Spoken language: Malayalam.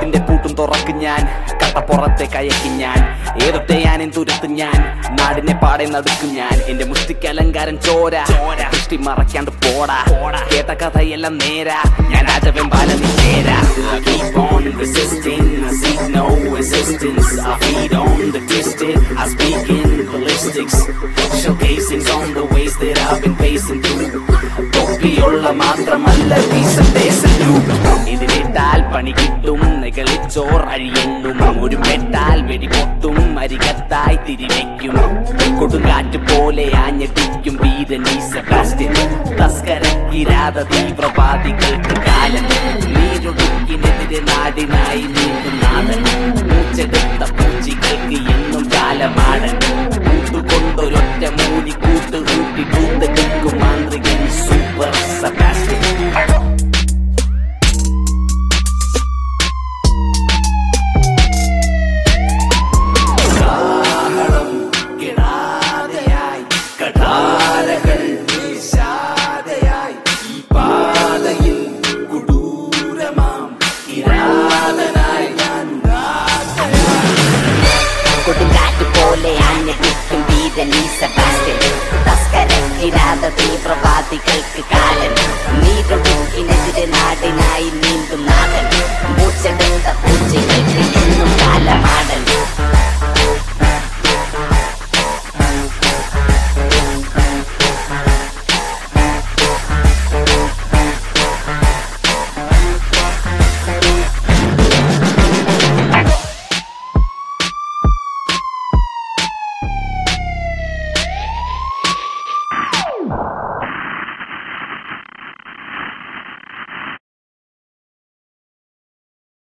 കാട്ടിന്റെ പൂട്ടും തുറക്കും ഞാൻ കട്ടപ്പുറത്തെ കയക്കും ഞാൻ ഏതൊക്കെ ഞാൻ തുരത്തും ഞാൻ നാടിനെ പാടെ നടുക്കും ഞാൻ എന്റെ മുഷ്ടിക്ക് അലങ്കാരം ചോര ദൃഷ്ടി മറക്കാണ്ട് പോടാ കേട്ട കഥയെല്ലാം നേരാ ഞാൻ രാജവൻ ബാലനി ചേരാ Keep on resisting, I seek no assistance I feed on the twisted, I speak in ballistics Showcasing on the ways that I've been pacing through തൊപ്പിയുള്ള മാത്രമല്ല decent salute ഇതിലിട്ടാൽ പണി കിട്ടും നികളിച്ചോർ അഴിയെണ്ണും ഒരു മെട്ടാൽ വെടിപൊട്ടും അരികത്തായി തിരിവെക്കും കൊടുങ്കാറ്റ് പോലെ ആഞ്ഞടിക്കും വീരൻ ഈ സെബാസ്റ്റ്യൻ തസ്കര കിരാത തീവ്രവാദികൾക്ക് കാലം നീരൊടുക്കിനെതിരെ നാടിനായി നീണ്ടും നാടൻ മൂച്ചെടുത്ത പൂച്ചികൾക്ക് എന്നും കാലമാടൻ കൂട്ടുകൊണ്ടൊരൊറ്റ മൂലി കൂട്ട് കൂട്ടി കൂത്തെടുക്കും മാന്ത്രികൻ സൂപ്പർ സെബാസ്റ്റ്യൻ കാഹളം കിടാതെയായി കഠാരകൾ വീശാതെയായി ഈ പാതയിൽ കുടൂരമാം കിരാതനായി ഞാൻ കൊടുങ്കാറ്റ് പോലെ ആഞ്ഞടിക്കും വീരൻ ഈ സെബാസ്റ്റ്യൻ തസ്കരക്കിരാത തീവ്രവാദികൾക്ക് കാലൻ നീരൊടുക്കിനെതിരെ നാടിനായി നീ